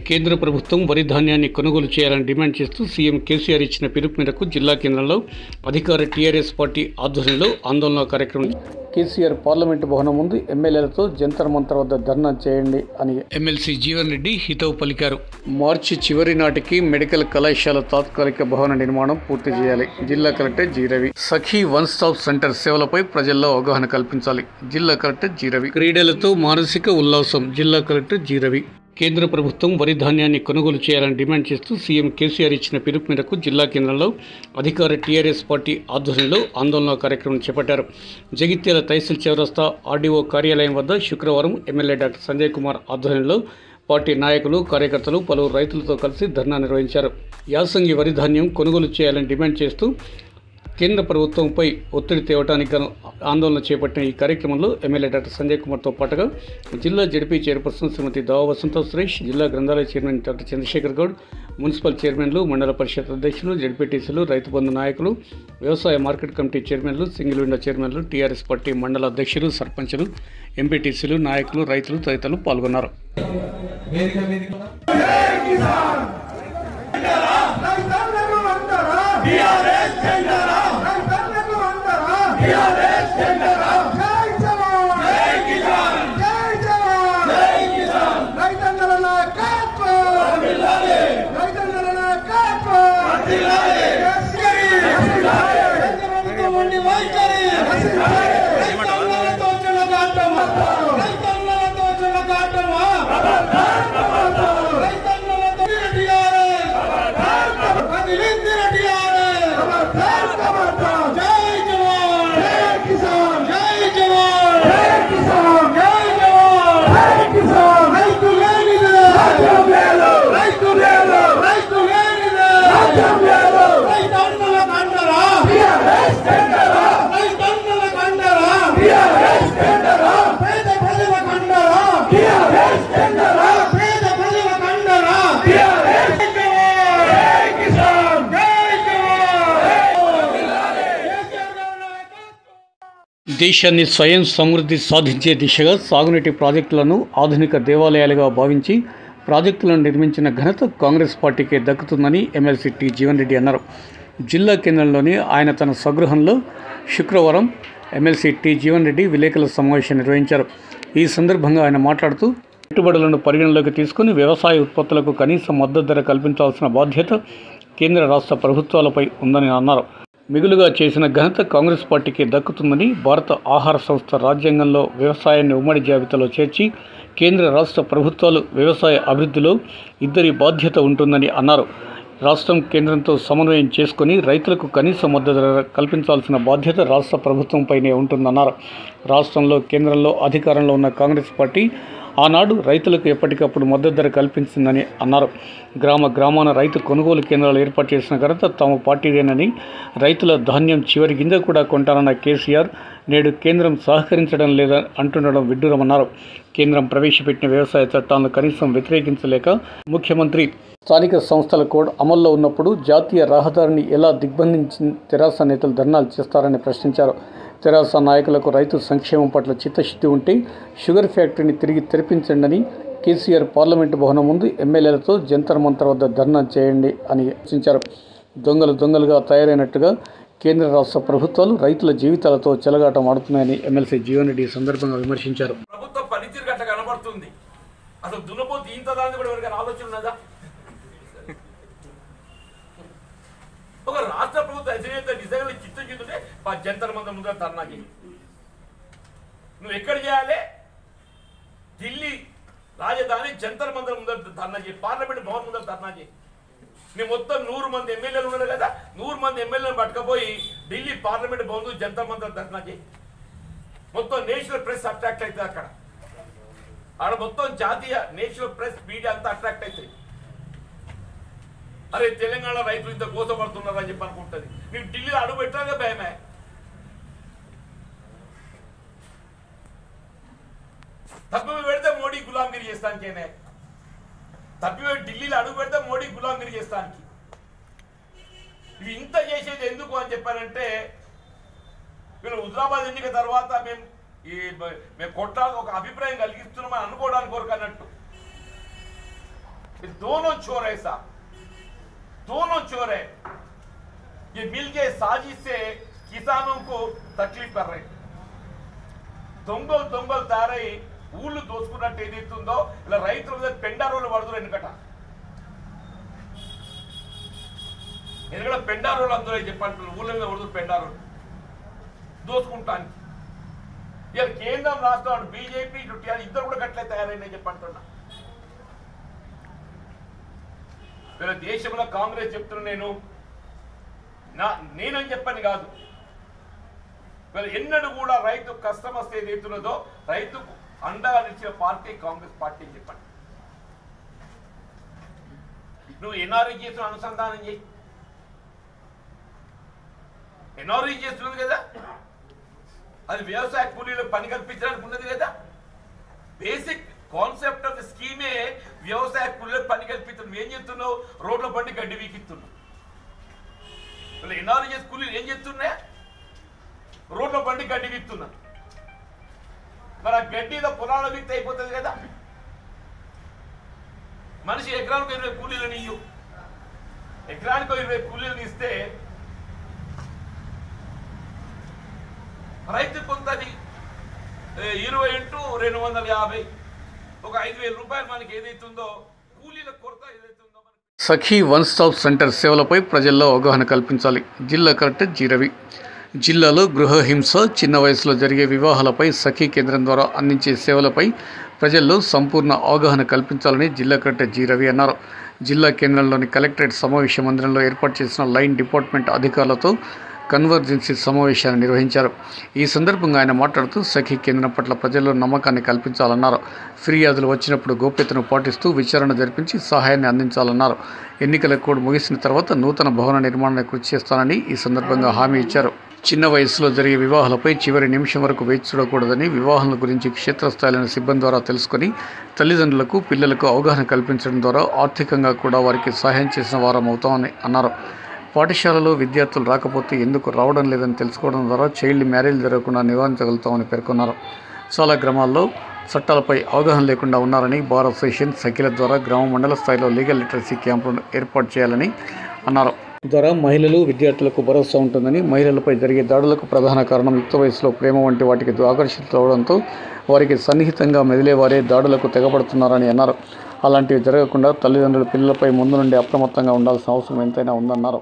కేంద్ర ప్రభుత్వం వరి ధాన్యాన్ని కొనుగోలు చేయాలని డిమాండ్ చేస్తూ సీఎం కేసీఆర్ ఇచ్చిన పిలుపు మేరకు జిల్లా కేంద్రంలో అధికార టీఆర్ఎస్ పార్టీ ఆధ్వర్యంలో ఆందోళన కార్యక్రమం కేసీఆర్ పార్లమెంటు భవనం ముందు ఎమ్మెల్యేలతో జంతర్ మంతర్ వద్ద ధర్నా చేయండి అని ఎమ్మెల్సీ జీవన్ రెడ్డి హితవు పలికారు మార్చి చివరి నాటికి మెడికల్ కళాశాల తాత్కాలిక భవన నిర్మాణం పూర్తి చేయాలి జిల్లా collector G Ravi Sakhi one stop centre సేవలపై ప్రజల్లో అవగాహన కల్పించాలి జిల్లా కలెక్టర్ జి రవి క్రీడలతో మానసిక ఉల్లాసం జిల్లా కలెక్టర్ జి రవి కేంద్ర ప్రభుత్వం వరి ధాన్యాన్ని కొనుగోలు చేయాలని డిమాండ్ చేస్తూ సీఎం కేసీఆర్ ఇచ్చిన పిలుపు మేరకు జిల్లా కేంద్రంలో అధికార టీఆర్ఎస్ పార్టీ ఆధ్వర్యంలో ఆందోళన కార్యక్రమం చేపట్టారు జగిత్యాల తహసీల్ చౌరస్తా ఆర్డీఓ కార్యాలయం వద్ద శుక్రవారం ఎమ్మెల్యే డాక్టర్ సంజయ్ కుమార్ ఆధ్వర్యంలో పార్టీ నాయకులు కార్యకర్తలు పలువురు రైతులతో కలిసి ధర్నా నిర్వహించారు యాసంగి వరి ధాన్యం కొనుగోలు చేయాలని డిమాండ్ చేస్తూ కేంద్ర ప్రభుత్వంపై ఒత్తిడి తేవడానికి గాను ఆందోళన చేపట్టిన ఈ కార్యక్రమంలో ఎమ్మెల్యే డాక్టర్ సంజయ్ కుమార్తో పాటుగా జిల్లా జడ్పీ చైర్పర్సన్ శ్రీమతి దావ వసంత సురేష్ జిల్లా గ్రంథాలయ chairman doctor Chandrashekar Goud municipal చైర్మన్లు మండల పరిషత్ అధ్యక్షులు జడ్పీటీసీలు రైతు బంధు నాయకులు వ్యవసాయ మార్కెట్ కమిటీ చైర్మన్లు సింగిల్ విండో చైర్మన్లు టీఆర్ఎస్ పార్టీ మండల అధ్యక్షులు సర్పంచులు ఎంపీటీసీలు నాయకులు రైతులు తదితరులు పాల్గొన్నారు వేదిక వేదిక రైతన్నలు అందరా టిఆర్ఎస్ జెండారా రైతన్నలు అందరా టిఆర్ఎస్ జెండారా జై జవాన్ జై కిసాన్ జై జవాన్ జై కిసాన్ రైతన్నల నాయకత్వం వర్ధిల్లాలి రైతన్నల నాయకత్వం వర్ధిల్లాలి కేసరి వర్ధిల్లాలి రైతన్నలతో ఉండి వైఖరి వర్ధిల్లాలి రైతన్నలతో చెలగాటమా రైతన్నలతో చెలగాటమా రైతన్నలతో టిఆర్ఎస్ కదిలిందిర టిఆర్ఎస్ జై జవాన్ జై కిసాన్ జై జవాన్ జై కిసాన్ జై జవాన్ జై కిసాన్ రైతు లేనిదే రాజ్యం లేదు రైతు లేదు రైతు లేనిదే రాజ్యం లేదు రైతన్నల కండరా టిఆర్ఎస్ కండరా రైతన్నల కండరా టిఆర్ఎస్ కండరా పేద ప్రజల కండరా టిఆర్ఎస్ కండరా పేద ప్రజల కండరా టిఆర్ఎస్ జై కిసాన్ జై జవాన్ దేశాన్ని స్వయం సమృద్ధి సాధించే దిశగా సాగునీటి ప్రాజెక్టులను ఆధునిక దేవాలయాలుగా భావించి ప్రాజెక్టులను నిర్మించిన ఘనత కాంగ్రెస్ పార్టీకే దక్కుతుందని ఎమ్మెల్సీ టి జీవన్ రెడ్డి అన్నారు జిల్లా కేంద్రంలోని ఆయన తన స్వగృహంలో శుక్రవారం ఎమ్మెల్సీ టి జీవన్ రెడ్డి విలేకరుల సమావేశం నిర్వహించారు ఈ సందర్భంగా ఆయన మాట్లాడుతూ పెట్టుబడులను పరిగణలోకి తీసుకుని వ్యవసాయ ఉత్పత్తులకు కనీస మద్దతు ధర కల్పించాల్సిన బాధ్యత కేంద్ర రాష్ట్ర ప్రభుత్వాలపై ఉందని అన్నారు మిగులుగా చేసిన ఘనత కాంగ్రెస్ పార్టీకి దక్కుతుందని భారత ఆహార సంస్థ రాజ్యాంగంలో వ్యవసాయాన్ని ఉమ్మడి జాబితాలో చేర్చి కేంద్ర రాష్ట్ర ప్రభుత్వాలు వ్యవసాయ అభివృద్ధిలో ఇద్దరి బాధ్యత ఉంటుందని అన్నారు రాష్ట్రం కేంద్రంతో సమన్వయం చేసుకుని రైతులకు కనీస మద్దతు ధర కల్పించాల్సిన బాధ్యత రాష్ట్ర ప్రభుత్వంపైనే ఉంటుందన్నారు రాష్ట్రంలో కేంద్రంలో అధికారంలో ఉన్న కాంగ్రెస్ పార్టీ ఆనాడు రైతులకు ఎప్పటికప్పుడు మద్దతు ధర కల్పించిందని అన్నారు గ్రామ గ్రామాన రైతు కొనుగోలు కేంద్రాలు ఏర్పాటు చేసిన ఘనత తమ పార్టీదేనని రైతుల ధాన్యం చివరి గింజ కూడా కొంటారన్న కేసీఆర్ నేడు కేంద్రం సహకరించడం లేదా అంటుండడం విడ్డూరమన్నారు కేంద్రం ప్రవేశపెట్టిన వ్యవసాయ చట్టాలను కనీసం వ్యతిరేకించలేక ముఖ్యమంత్రి స్థానిక సంస్థల కోడ్ అమల్లో ఉన్నప్పుడు జాతీయ రహదారిని ఎలా దిగ్బంధించి తెరాస నేతలు ధర్నాలు చేస్తారని ప్రశ్నించారు తెరాస నాయకులకు రైతు సంక్షేమం పట్ల చిత్తశుద్ధి ఉంటే షుగర్ ఫ్యాక్టరీని తిరిగి తెరిపించండి కేసీఆర్ పార్లమెంటు భవనం ముందు ఎమ్మెల్యేలతో జంతర్ మంతర్ వద్ద ధర్నా చేయండి అని సూచించారు దొంగలు దొంగలుగా తయారైనట్టుగా కేంద్ర రాష్ట్ర ప్రభుత్వాలు రైతుల జీవితాలతో చెలగాటం ఆడుతున్నాయని ఎమ్మెల్సీ జీవన్ రెడ్డి ఈ సందర్భంగా విమర్శించారు ప్రభుత్వ పనితీరు గట్ట కనబడుతుంది అసలు దున్నపోతే ఇంత దాని కూడా ఎవరికైనా ఆలోచన ఉన్నదా ఒక రాష్ట్ర ప్రభుత్వ అధినేత నిజంగా చిత్తశుద్ధుంటే జంతర్ మంది ముందర ధర్నా చేయి నువ్వు ఎక్కడ చేయాలి ఢిల్లీ రాజధాని జంతర్ మందిర ముందర ధర్నా చేయి పార్లమెంట్ భవన్ ముందర ధర్నా చేయి నేను మొత్తం నూరు మంది ఎమ్మెల్యేలు ఉన్నారు కదా నూరు మంది ఎమ్మెల్యేలు పట్టుకపోయి ఢిల్లీ పార్లమెంట్ భవన్ జంతర్ మందిర ధర్నా చేయి మొత్తం నేషనల్ ప్రెస్ అట్రాక్ట్ అవుతుంది అక్కడ ఆడ మొత్తం జాతీయ నేషనల్ ప్రెస్ మీడియా అంతా అట్రాక్ట్ అవుతుంది అరే తెలంగాణ రైతులు ఇంత కోసపడుతున్నారు అని చెప్పి అనుకుంటుంది నీకు ఢిల్లీలో అడుగు పెట్టాగా భయమే తప్పి పెడితే మోడీ గులాంగిరి చేస్తానికేనే తప్పి ఢిల్లీలో అడుగు పెడితే మోడీ గులాంగిరి చేస్తానికి ఇవి ఇంత చేసేది ఎందుకు అని చెప్పారంటే వీళ్ళు హుజరాబాద్ ఎన్నిక తర్వాత మేము ఈ బ- మేము కొట్టాలి ఒక అభిప్రాయం కలిగిస్తున్నామని అనుకోవడానికి కొరకు అన్నట్టు ये दोनों चोर है साहब दोनों चोर है ये मिलके साजिश से किसानों को तकलीफ कर रहे हैं దొంగలు దొంగలు తయారై ఊళ్ళు దోచుకున్నట్టు ఏదైతుందో ఇలా రైతుల మీద పెండారోలు పడుతున్నారు ఎందుకట ఎందుకంటే పెండారోలు అందరూ చెప్పంటారు ఊళ్ళ మీద పడుతున్నారు పెండారోలు దోచుకుంటానికి ఇలా కేంద్రం రాష్ట్రం బీజేపీ ఇటు టీఆర్ ఇద్దరు కూడా గట్లే తయారైందని చెప్పంటున్నా వీళ్ళ దేశంలో కాంగ్రెస్ చెప్తున్నా నేను నా నేనని చెప్పని కాదు వీళ్ళు ఎన్నడూ కూడా రైతు కష్టం వస్తే ఏదైతున్నదో రైతుకు అండగా నిలిచిన పార్టీ కాంగ్రెస్ పార్టీ అని చెప్పండి నువ్వు ఎన్ఆర్ఐ చేసిన అనుసంధానం చేయి ఎన్ఆర్ఐ చేస్తున్నది కదా అది వ్యవసాయ కూలీలకు పని కల్పించడానికి ఉన్నది కదా బేసిక్ కాన్సెప్ట్ ఆఫ్ ద స్కీమే వ్యవసాయ కూలీలకు పని కల్పించడం ఏం చేస్తున్నావు రోడ్ల బండి గడ్డి వీకిస్తున్నావు ఎన్ఆర్ఎస్ కూలీలు ఏం చేస్తున్నాయా రోడ్ల బండి గడ్డి వీక్తున్నా మరి ఆ గడ్డి ఏదో పొలాల వీక్తి అయిపోతుంది కదా మనిషి ఎకరానికి ఇరవై కూలీలను ఇయ్యు ఎకరానికి ఇరవై కూలీలను ఇస్తే రైతు కొంతది ఏ, ఇరవై ఇంటూ రెండు వందల యాభై ఒక ఐదు వేల రూపాయలు మనకి ఏదైతుందో కూలీల కొరత ఏదైతుందో మనకి సఖీ వన్ స్టాప్ సెంటర్ సేవలపై ప్రజల్లో అవగాహన కల్పించాలి జిల్లా కలెక్టర్ జీరవి జిల్లాలో గృహ హింస చిన్న వయసులో జరిగే వివాహాలపై సఖీ కేంద్రం ద్వారా అందించే సేవలపై ప్రజల్లో సంపూర్ణ అవగాహన కల్పించాలని జిల్లా కలెక్టర్ జి రవి అన్నారు జిల్లా కేంద్రంలోని కలెక్టరేట్ సమావేశ మందిరంలో ఏర్పాటు చేసిన లైన్ డిపార్ట్మెంట్ అధికారులతో కన్వర్జెన్సీ సమావేశాన్ని నిర్వహించారు ఈ సందర్భంగా ఆయన మాట్లాడుతూ సఖీ కేంద్రం పట్ల ప్రజల్లో నమ్మకాన్ని కల్పించాలన్నారు ఫిర్యాదులు వచ్చినప్పుడు గోప్యతను పాటిస్తూ విచారణ జరిపించి సహాయాన్ని అందించాలన్నారు ఎన్నికల కోడ్ ముగిసిన తర్వాత నూతన భవన నిర్మాణానికి కృషి చేస్తానని ఈ సందర్భంగా హామీ ఇచ్చారు చిన్న వయసులో జరిగే వివాహాలపై చివరి నిమిషం వరకు వేచి చూడకూడదని వివాహాల గురించి క్షేత్రస్థాయిలోని సిబ్బంది ద్వారా తెలుసుకొని తల్లిదండ్రులకు పిల్లలకు అవగాహన కల్పించడం ద్వారా ఆర్థికంగా కూడా వారికి సహాయం చేసిన వారం అవుతామని అన్నారు పాఠశాలలో విద్యార్థులు రాకపోతే ఎందుకు రావడం లేదని తెలుసుకోవడం ద్వారా చైల్డ్ మ్యారేజ్ జరగకుండా నివారించగలుగుతామని పేర్కొన్నారు చాలా గ్రామాల్లో చట్టాలపై అవగాహన లేకుండా ఉన్నారని బార్ అసోసియేషన్ సఖిల ద్వారా గ్రామ మండల స్థాయిలో లీగల్ లిటరసీ క్యాంపులను ఏర్పాటు చేయాలని అన్నారు ద్వారా మహిళలు విద్యార్థులకు భరోసా ఉంటుందని మహిళలపై జరిగే దాడులకు ప్రధాన కారణం యుక్త వయసులో ప్రేమ వంటి వాటికి ఆకర్షితులవడంతో వారికి సన్నిహితంగా మెదిలే వారే దాడులకు తెగబడుతున్నారని అన్నారు అలాంటివి జరగకుండా తల్లిదండ్రులు పిల్లలపై ముందు నుండి అప్రమత్తంగా ఉండాల్సిన అవసరం ఎంతైనా ఉందన్నారు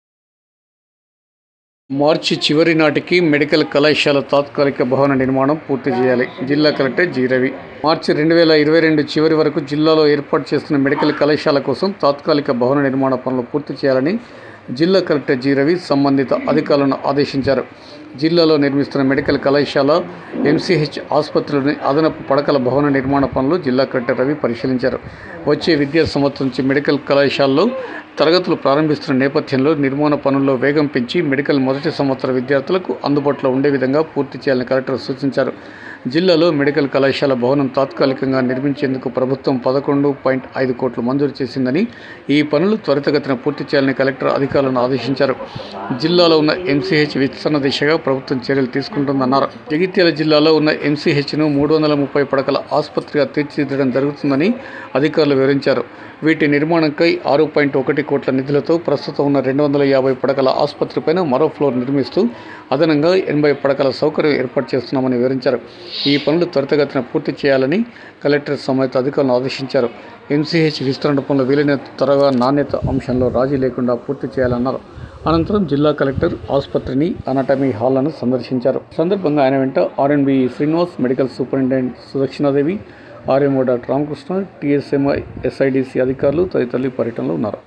మార్చి చివరి నాటికి మెడికల్ కళాశాల తాత్కాలిక భవన నిర్మాణం పూర్తి చేయాలి జిల్లా కలెక్టర్ జి రవి మార్చి రెండు వేల ఇరవై రెండు చివరి వరకు జిల్లాలో ఏర్పాటు చేస్తున్న మెడికల్ కళాశాల కోసం తాత్కాలిక భవన నిర్మాణ పనులు పూర్తి చేయాలని జిల్లా కలెక్టర్ జి రవి సంబంధిత అధికారులను ఆదేశించారు జిల్లాలో నిర్మిస్తున్న మెడికల్ కళాశాల ఎంసీహెచ్ ఆసుపత్రిలోని అదనపు పడకల భవన నిర్మాణ పనులు జిల్లా కలెక్టర్ రవి పరిశీలించారు వచ్చే విద్యా సంవత్సరం నుంచి మెడికల్ కళాశాలలో తరగతులు ప్రారంభిస్తున్న నేపథ్యంలో నిర్మాణ పనుల్లో వేగం పెంచి మెడికల్ మొదటి సంవత్సర విద్యార్థులకు అందుబాటులో ఉండే విధంగా పూర్తి చేయాలని కలెక్టర్ సూచించారు జిల్లాలో మెడికల్ కళాశాల భవనం తాత్కాలికంగా నిర్మించేందుకు ప్రభుత్వం పదకొండు పాయింట్ ఐదు కోట్లు మంజూరు చేసిందని ఈ పనులు త్వరితగతిన పూర్తి చేయాలని కలెక్టర్ అధికారులను ఆదేశించారు జిల్లాలో ఉన్న ఎంసీహెచ్ విస్తరణ దిశగా ప్రభుత్వం చర్యలు తీసుకుంటుందన్నారు జగిత్యాల జిల్లాలో ఉన్న ఎంసీహెచ్ను మూడు వందల ముప్పై పడకల ఆసుపత్రిగా తీర్చిదిద్దడం జరుగుతుందని అధికారులు వివరించారు వీటి నిర్మాణంకై ఆరు పాయింట్ ఒకటి కోట్ల నిధులతో ప్రస్తుతం ఉన్న రెండు వందల యాభై పడకల ఆసుపత్రిపైన మరో ఫ్లోర్ నిర్మిస్తూ అదనంగా ఎనభై పడకల సౌకర్యం ఏర్పాటు చేస్తున్నామని వివరించారు ఈ పనులు త్వరితగతిన పూర్తి చేయాలని కలెక్టర్ సమేత అధికారులను ఆదేశించారు ఎంసీహెచ్ విస్తరణ పనులు వీలైనంత త్వరగా నాణ్యత అంశంలో రాజీ లేకుండా పూర్తి చేయాలన్నారు అనంతరం జిల్లా కలెక్టర్ ఆసుపత్రిని అనటమీ హాల్లను సందర్శించారు సందర్భంగా ఆయన వెంట RNB Srinivas medical superintendent Sudakshinadevi RMO doctor Ramakrishna TSMI SIDC అధికారులు తదితరులు ఈ పర్యటనలో ఉన్నారు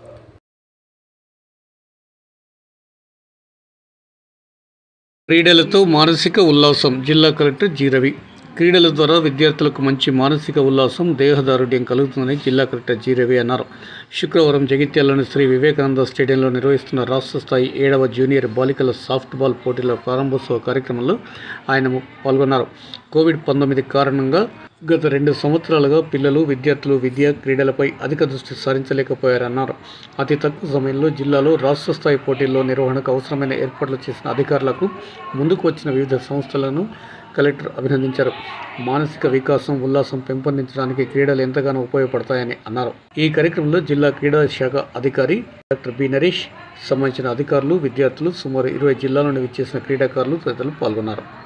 క్రీడలతో మానసిక ఉల్లాసం జిల్లా కలెక్టర్ జి రవి క్రీడల ద్వారా విద్యార్థులకు మంచి మానసిక ఉల్లాసం దేహదారుఢ్యం కలుగుతుందని జిల్లా కలెక్టర్ జి రవి అన్నారు శుక్రవారం జగిత్యాలలోని శ్రీ వివేకానంద స్టేడియంలో నిర్వహిస్తున్న రాష్ట్ర స్థాయి ఏడవ జూనియర్ బాలికల సాఫ్ట్ బాల్ పోటీల ప్రారంభోత్సవ కార్యక్రమంలో ఆయన పాల్గొన్నారు కోవిడ్ పంతొమ్మిది కారణంగా గత రెండు సంవత్సరాలుగా పిల్లలు విద్యార్థులు విద్య క్రీడలపై అధిక దృష్టి సారించలేకపోయారన్నారు అతి తక్కువ సమయంలో జిల్లాలో రాష్ట్ర స్థాయి పోటీల్లో నిర్వహణకు అవసరమైన ఏర్పాట్లు చేసిన అధికారులకు ముందుకు వచ్చిన వివిధ సంస్థలను కలెక్టర్ అభినందించారు మానసిక వికాసం ఉల్లాసం పెంపొందించడానికి క్రీడలు ఎంతగానో ఉపయోగపడతాయని అన్నారు ఈ కార్యక్రమంలో జిల్లా క్రీడా శాఖ అధికారి డాక్టర్ బి నరేష్ సంబంధించిన అధికారులు విద్యార్థులు సుమారు ఇరవై జిల్లాల నుండి విచ్చేసిన క్రీడాకారులు తదితరులు పాల్గొన్నారు